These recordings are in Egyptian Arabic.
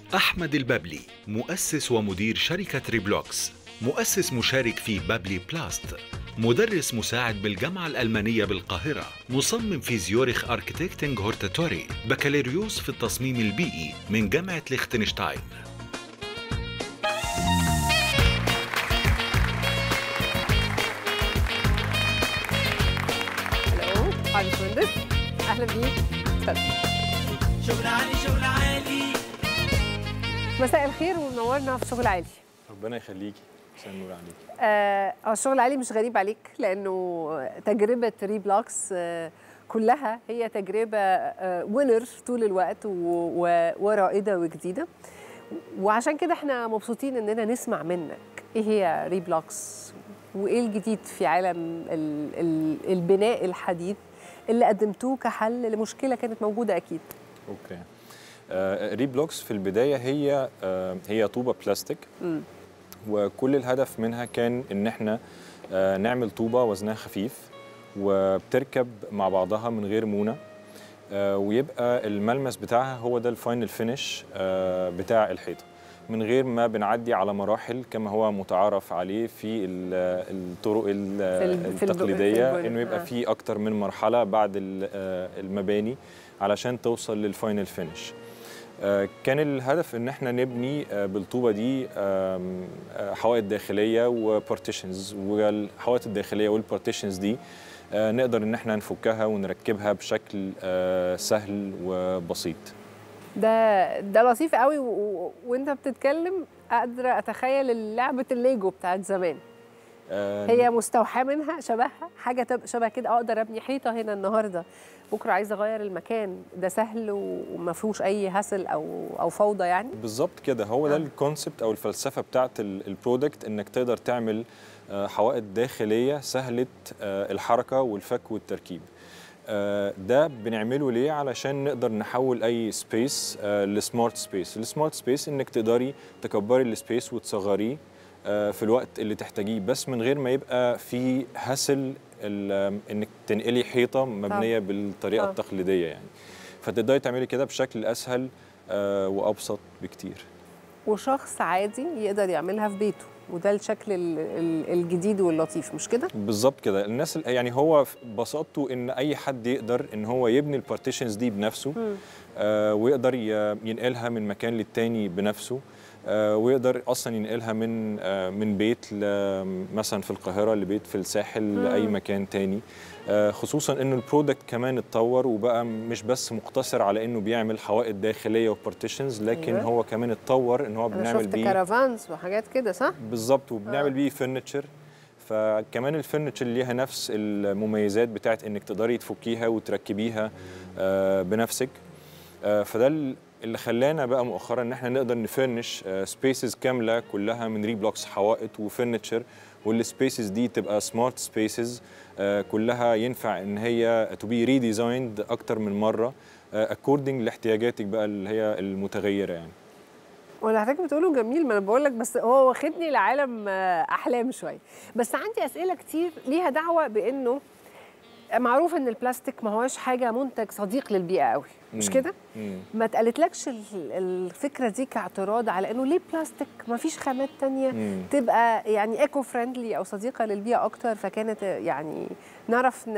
أحمد البابلي مؤسس ومدير شركة ريبلوكس مؤسس مشارك في بابلي بلاست مدرس مساعد بالجامعة الألمانية بالقاهرة مصمم في زيورخ أركتكتنج هورتاتوري بكالوريوس في التصميم البيئي من جامعة ليختنشتاين الو يا باشمهندس اهلا بيك اتفضل شغل عالي شغل عالي مساء الخير ومنورنا في شغل عالي ربنا يخليكي مساء النور عليكي آه هو الشغل عالي مش غريب عليك لانه تجربه ريبلوكس آه كلها هي تجربه آه وينر طول الوقت و- و- ورائده وجديده وعشان كده احنا مبسوطين اننا نسمع منك ايه هي ريبلوكس وايه الجديد في عالم ال ال البناء الحديث اللي قدمتوه كحل لمشكله كانت موجوده اكيد اوكي آه ريبلوكس في البدايه هي آه هي طوبه بلاستيك مم. وكل الهدف منها كان ان احنا آه نعمل طوبه وزنها خفيف وبتركب مع بعضها من غير مونه آه ويبقى الملمس بتاعها هو ده الفاينل فينش آه بتاع الحيطه من غير ما بنعدي على مراحل كما هو متعارف عليه في ال- الطرق ال- ال- في الب- التقليديه في البن- انه يبقى آه. في اكتر من مرحله بعد ال- آه المباني علشان توصل للفاينل فينش آه، كان الهدف ان احنا نبني آه، بالطوبه دي آم، آه، حوائط داخليه وبارتيشنز والحوائط الداخليه والبارتيشنز دي آه، نقدر ان احنا نفكها ونركبها بشكل آه، سهل وبسيط ده ده لطيف قوي و... و... وانت بتتكلم قادره اتخيل لعبه الليجو بتاعت زمان آه، هي مستوحاه منها شبهها حاجه تب- شبه كده اقدر ابني حيطه هنا النهارده بكره عايزه اغير المكان ده سهل و- وما فيهوش اي هسل او او فوضى يعني بالظبط كده هو ده آه. الكونسبت او الفلسفه بتاعت ال- البرودكت انك تقدر تعمل آه، حوائط داخليه سهله آه، الحركه والفك والتركيب آه، ده بنعمله ليه علشان نقدر نحول اي سبيس لسمارت سبيس السمارت سبيس انك تقدري تكبري السبيس وتصغريه آه، في الوقت اللي تحتاجيه بس من غير ما يبقى في هسل ال- انك تنقلي حيطه مبنيه بالطريقه آه. التقليديه يعني فتقدري تعملي كده بشكل اسهل آه، وابسط بكتير وشخص عادي يقدر يعملها في بيته وده الشكل ال- ال- الجديد واللطيف مش كده بالظبط كده الناس يعني هو في بساطته ان اي حد يقدر ان هو يبني البارتيشنز دي بنفسه آه ويقدر ي- ينقلها من مكان للتاني بنفسه آه ويقدر اصلا ينقلها من آه من بيت ل- مثلا في القاهره لبيت في الساحل لاي مكان تاني آه خصوصا انه البرودكت كمان اتطور وبقى مش بس مقتصر على انه بيعمل حوائط داخليه وبارتيشنز لكن أيوة. هو كمان اتطور ان هو انا بنعمل شفت بيه كارافانز وحاجات كده صح بالظبط وبنعمل آه. بيه فرنتشر فكمان الفرنتشر ليها نفس المميزات بتاعت انك تقدري تفكيها وتركبيها آه، بنفسك آه، فده ال- اللي خلانا بقى مؤخرا ان احنا نقدر نفرنش سبيسز كامله كلها من ريبلوكس حوائط وفرنتشر والسبيسز دي تبقى سمارت سبيسز كلها ينفع ان هي تو بي ريديزايند اكتر من مره اكوردنج لاحتياجاتك بقى اللي هي المتغيره يعني واللي حضرتك بتقوله جميل ما انا بقول لك بس هو واخدني لعالم آه، احلام شويه بس عندي اسئله كتير ليها دعوه بانه معروف ان البلاستيك ما هوش حاجه منتج صديق للبيئه قوي مش مم. كده مم. ما اتقالتلكش ال- الفكره دي كاعتراض على انه ليه بلاستيك ما فيش خامات تانية مم. تبقى يعني ايكو فريندلي او صديقه للبيئه اكتر فكانت آه، يعني نعرف ن-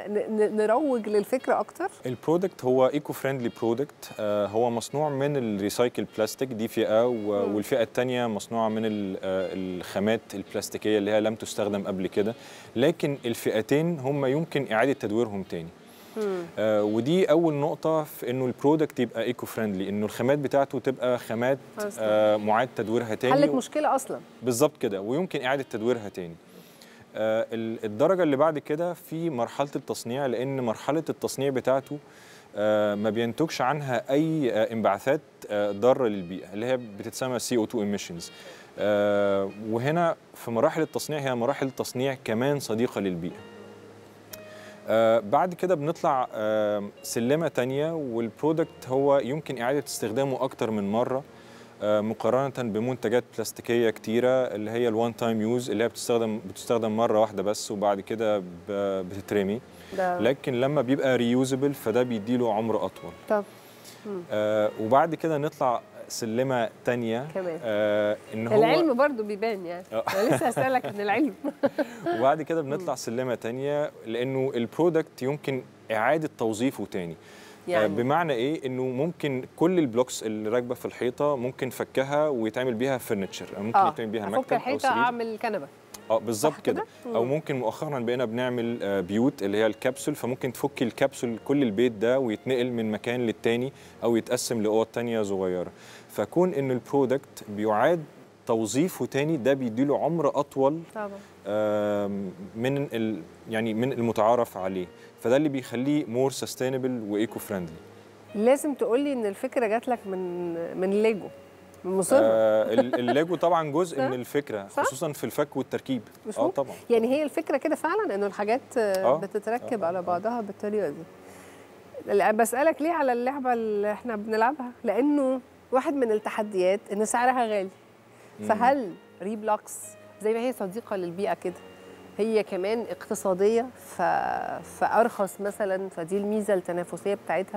ن- نروج للفكره اكتر البرودكت هو ايكو فريندلي برودكت هو مصنوع من الريسايكل بلاستيك دي فئه و- والفئه الثانيه مصنوعه من ال- آه، الخامات البلاستيكيه اللي هي لم تستخدم قبل كده لكن الفئتين هم يمكن اعاده تدويرهم تاني آه، ودي اول نقطه في انه البرودكت يبقى ايكو فريندلي انه الخامات بتاعته تبقى خامات أصلاً. آه، معاد تدويرها تاني حلت مشكله اصلا بالظبط كده ويمكن اعاده تدويرها تاني آه، ال- الدرجه اللي بعد كده في مرحله التصنيع لان مرحله التصنيع بتاعته آه، ما بينتجش عنها اي آه، انبعاثات آه، ضاره للبيئه اللي هي بتتسمى CO2 emissions آه، وهنا في مراحل التصنيع هي مراحل تصنيع كمان صديقه للبيئه آه، بعد كده بنطلع آه، سلمه تانية والبرودكت هو يمكن اعاده استخدامه اكتر من مره آه، مقارنه بمنتجات بلاستيكيه كتيره اللي هي الوان تايم يوز اللي هي بتستخدم بتستخدم مره واحده بس وبعد كده ب- بتترمي ده لكن لما بيبقى ريوزبل فده بيديله عمر اطول طب آه وبعد كده نطلع سلمه تانية كمان. آه ان هو العلم برضو بيبان يعني آه. انا لسه هسالك من العلم وبعد كده بنطلع سلمه تانية لانه البرودكت يمكن اعاده توظيفه تاني يعني يعني بمعنى ايه انه ممكن كل البلوكس اللي راكبه في الحيطه ممكن فكها ويتعمل بيها فرنتشر ممكن اه يتعمل بيها افك مكتب او الحيطه سرير اعمل كنبه اه بالظبط صح كده كده؟ او مم. ممكن مؤخرا بقينا بنعمل آه، بيوت اللي هي الكبسول فممكن تفكي الكبسول كل البيت ده ويتنقل من مكان للتاني او يتقسم لاوض تانية صغيره فكون ان البرودكت بيعاد توظيفه تاني ده بيديله عمر اطول طبعا آم، من ال يعني من المتعارف عليه فده اللي بيخليه مور سستينبل وايكو فريندلي لازم تقول لي ان الفكره جات لك من من ليجو من مصر آه ال- الليجو طبعا جزء صح؟ من الفكره صح؟ خصوصا في الفك والتركيب مش اه ممكن؟ طبعا يعني هي الفكره كده فعلا انه الحاجات آه، آه، بتتركب آه، على آه. بعضها بالطريقه دي لا، بسالك ليه على اللعبه اللي احنا بنلعبها لانه واحد من التحديات ان سعرها غالي فهل ريبلوكس زي ما هي صديقه للبيئه كده هي كمان اقتصاديه ف... فارخص مثلا فدي الميزه التنافسيه بتاعتها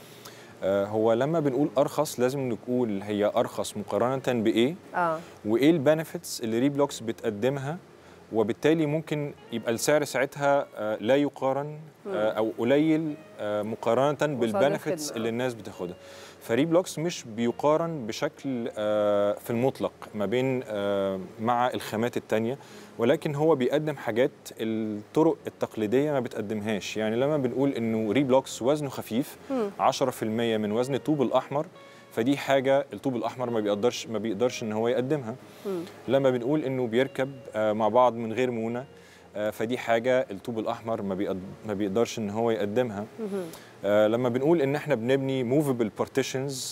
آه هو لما بنقول ارخص لازم نقول هي ارخص مقارنه بايه اه وايه البنفيتس اللي ريبلوكس بتقدمها وبالتالي ممكن يبقى السعر ساعتها آه، لا يقارن آه، او قليل آه، مقارنه بالبنفيتس الخدمة، اللي آه. الناس بتاخدها فريبلوكس مش بيقارن بشكل آه، في المطلق ما بين آه، مع الخامات التانية ولكن هو بيقدم حاجات الطرق التقليدية ما بتقدمهاش يعني لما بنقول انه ريبلوكس وزنه خفيف 10% من وزن الطوب الاحمر فدي حاجة الطوب الأحمر ما بيقدرش ما بيقدرش إن هو يقدمها لما بنقول إنه بيركب آه، مع بعض من غير مونة آه، فدي حاجة الطوب الأحمر ما بيقد- ما بيقدرش إن هو يقدمها آه، لما بنقول إن إحنا بنبني موفبل بارتيشنز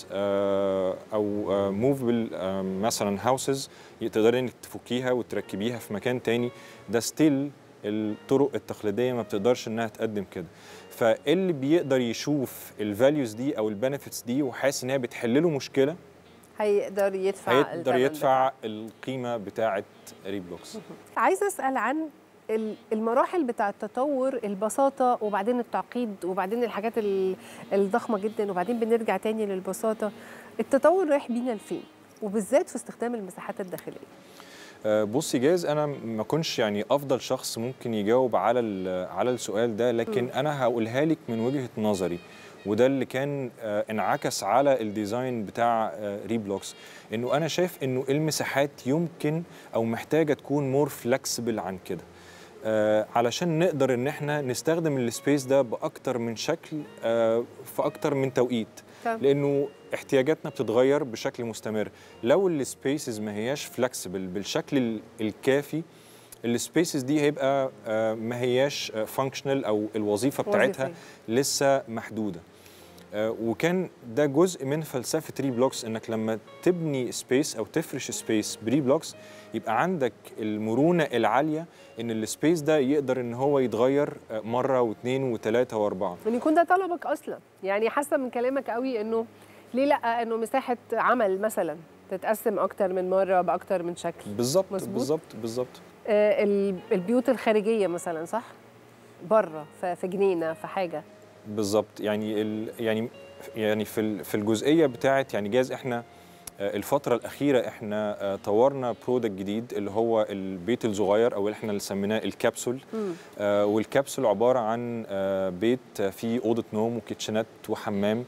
أو موفبل مثلا هاوسز تقدري إنك تفكيها وتركبيها في مكان تاني ده ستيل الطرق التقليدية ما بتقدرش إنها تقدم كده فاللي بيقدر يشوف الفاليوز دي او البنفيتس دي وحاسس ان هي بتحل له مشكله هيقدر يدفع هيقدر الثمن يدفع القيمه بتاعه ريبلوكس عايزه اسال عن ال- المراحل بتاع التطور البساطه وبعدين التعقيد وبعدين الحاجات ال- الضخمه جدا وبعدين بنرجع تاني للبساطه التطور رايح بينا لفين وبالذات في استخدام المساحات الداخليه آه، بصي جايز انا ما كنش يعني افضل شخص ممكن يجاوب على ال- على السؤال ده لكن مم. انا هقولها لك من وجهه نظري وده اللي كان آه، انعكس على الديزاين بتاع آه، ريبلوكس انه انا شايف انه المساحات يمكن او محتاجه تكون مور فلكسبل عن كده آه، علشان نقدر ان احنا نستخدم السبيس ده باكتر من شكل آه، في اكتر من توقيت طب. لانه احتياجاتنا بتتغير بشكل مستمر لو السبيسز ما هياش فلكسبل بالشكل ال- الكافي السبيسز دي هيبقى آه، ما هياش فانكشنال او الوظيفه بتاعتها وظيفية. لسه محدوده آه، وكان ده جزء من فلسفه ري بلوكس انك لما تبني سبيس او تفرش سبيس بري بلوكس يبقى عندك المرونه العاليه ان السبيس ده يقدر ان هو يتغير آه، مره واثنين وثلاثه واربعه ان يكون ده طلبك اصلا يعني حاسه من كلامك قوي انه ليه لا انه مساحه عمل مثلا تتقسم اكتر من مره باكتر من شكل بالظبط مظبوط. بالظبط بالظبط آه، ال- البيوت الخارجيه مثلا صح بره ف- في جنينه في حاجه بالظبط يعني ال يعني يعني في ال- في الجزئيه بتاعت يعني جاز احنا آه، الفترة الأخيرة احنا آه، طورنا برودكت جديد اللي هو البيت الصغير أو اللي احنا اللي سميناه الكبسول مم. آه، والكبسول عبارة عن آه، بيت فيه أوضة نوم وكيتشنات وحمام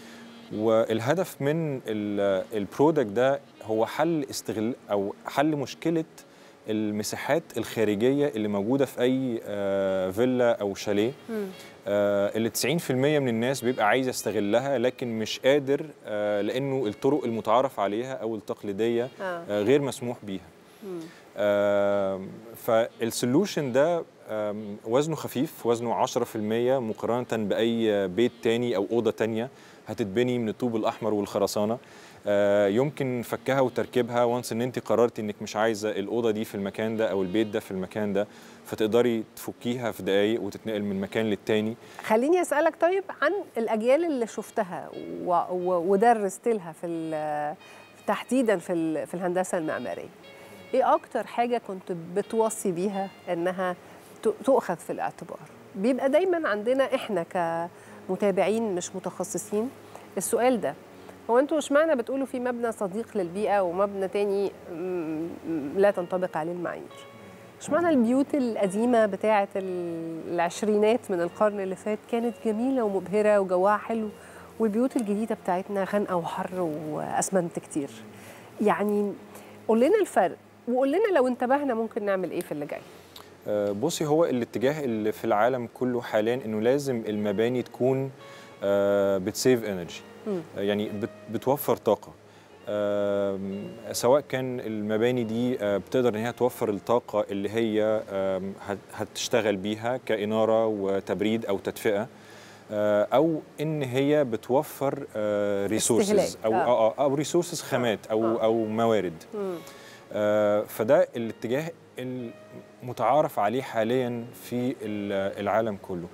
والهدف من ال- البرودكت ده هو حل استغل أو حل مشكلة المساحات الخارجية اللي موجودة في أي آه، فيلا أو شاليه مم. آه، اللي 90% من الناس بيبقى عايز يستغلها لكن مش قادر آه، لانه الطرق المتعارف عليها او التقليديه آه. آه، غير مسموح بيها مم. آم، فالسولوشن ده آم، وزنه خفيف وزنه 10% مقارنة بأي بيت تاني أو أوضة تانية هتتبني من الطوب الأحمر والخرسانة آه، يمكن فكها وتركيبها وانس ان انت قررتي انك مش عايزه الاوضه دي في المكان ده او البيت ده في المكان ده فتقدري تفكيها في دقايق وتتنقل من مكان للتاني خليني اسالك طيب عن الاجيال اللي شفتها و... و... ودرست لها في ال... تحديدا في ال... في الهندسه المعماريه ايه اكتر حاجه كنت بتوصي بيها انها ت... تؤخذ في الاعتبار بيبقى دايما عندنا احنا كمتابعين مش متخصصين السؤال ده هو انتوا اشمعنى بتقولوا في مبنى صديق للبيئه ومبنى تاني م- م- لا تنطبق عليه المعايير اشمعنى البيوت القديمه بتاعه ال- العشرينات من القرن اللي فات كانت جميله ومبهره وجوها حلو والبيوت الجديده بتاعتنا خانقه وحر واسمنت كتير يعني قول لنا الفرق وقول لنا لو انتبهنا ممكن نعمل ايه في اللي جاي آه، بصي هو الاتجاه اللي في العالم كله حاليا انه لازم المباني تكون آه، بتسيف انرجي مم. يعني بت- بتوفر طاقه آم، سواء كان المباني دي آه، بتقدر ان هي توفر الطاقه اللي هي آم، هت- هتشتغل بيها كاناره وتبريد او تدفئه آه، او ان هي بتوفر ريسورسز استهلاك، او آه. آه. او ريسورسز خامات او آه. او موارد مم. آه، فده الاتجاه المتعارف عليه حاليا في ال- العالم كله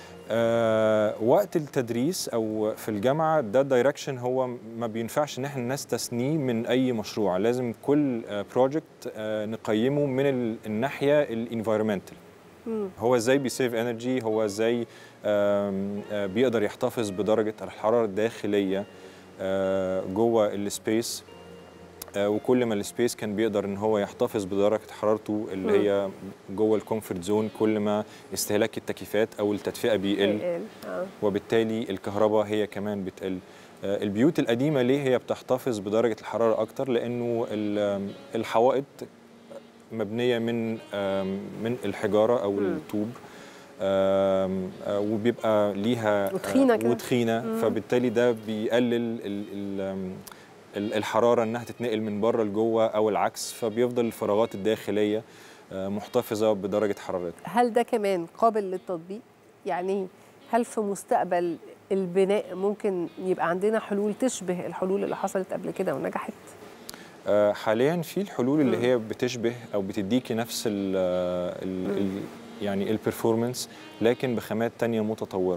آه، وقت التدريس او في الجامعه ده الدايركشن هو ما بينفعش ان احنا نستثنيه من اي مشروع لازم كل بروجكت نقيمه من ال- الناحيه الانفايرمنتال مم. هو ازاي بيسيف انرجي هو ازاي آم، آه، بيقدر يحتفظ بدرجه الحراره الداخليه آه، جوه السبيس آه، وكل ما السبيس كان بيقدر ان هو يحتفظ بدرجه حرارته اللي مم. هي جوه الكومفورت زون كل ما استهلاك التكييفات او التدفئه بيقل يقل. آه. وبالتالي الكهرباء هي كمان بتقل آه، البيوت القديمه ليه هي بتحتفظ بدرجه الحراره اكتر لانه ال- الحوائط مبنيه من آم، من الحجاره او مم. الطوب آم، آه، وبيبقى ليها آه، وتخينة كده. وتخينه مم. فبالتالي ده بيقلل ال- ال- آم، ال- الحراره انها تتنقل من بره لجوه او العكس فبيفضل الفراغات الداخليه آه، محتفظه بدرجه حرارتها هل ده كمان قابل للتطبيق؟ يعني هل في مستقبل البناء ممكن يبقى عندنا حلول تشبه الحلول اللي حصلت قبل كده ونجحت؟ آه، حاليا في الحلول اللي مم. هي بتشبه او بتديكي نفس ال ال ال يعني البرفورمانس لكن بخامات تانية متطورة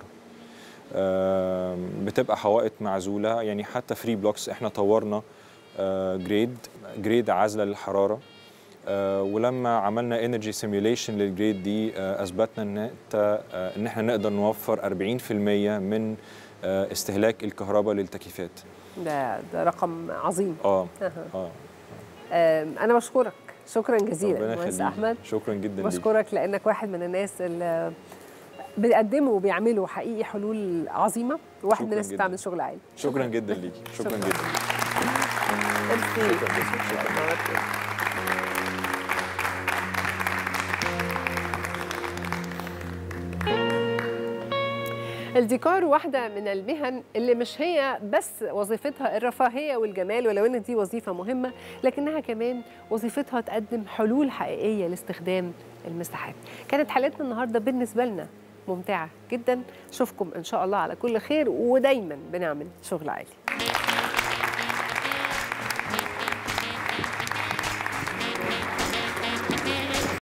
آم، بتبقى حوائط معزولة يعني حتى فري بلوكس احنا طورنا جريد جريد عازلة للحرارة آه، ولما عملنا انرجي سيميوليشن للجريد دي آه، اثبتنا ان إنت- آه، ان احنا نقدر نوفر 40% من آه، استهلاك الكهرباء للتكييفات ده ده رقم عظيم اه أها. اه آم، انا بشكرك شكرا جزيلا ربنا مهندس يخليك. احمد شكرا جدا ليك بشكرك لانك واحد من الناس اللي بيقدموا وبيعملوا حقيقي حلول عظيمه وواحد من شكراً الناس جداً. بتعمل شغل عالي شكرا جدا ليكي شكرا شكراً. جدا ميرسي. شكراً جداً. شكراً. نورتني. الديكور واحدة من المهن اللي مش هي بس وظيفتها الرفاهية والجمال ولو ان دي وظيفة مهمة لكنها كمان وظيفتها تقدم حلول حقيقية لاستخدام المساحات كانت حلقتنا النهاردة بالنسبة لنا ممتعة جدا اشوفكم ان شاء الله على كل خير ودايما بنعمل شغل عالي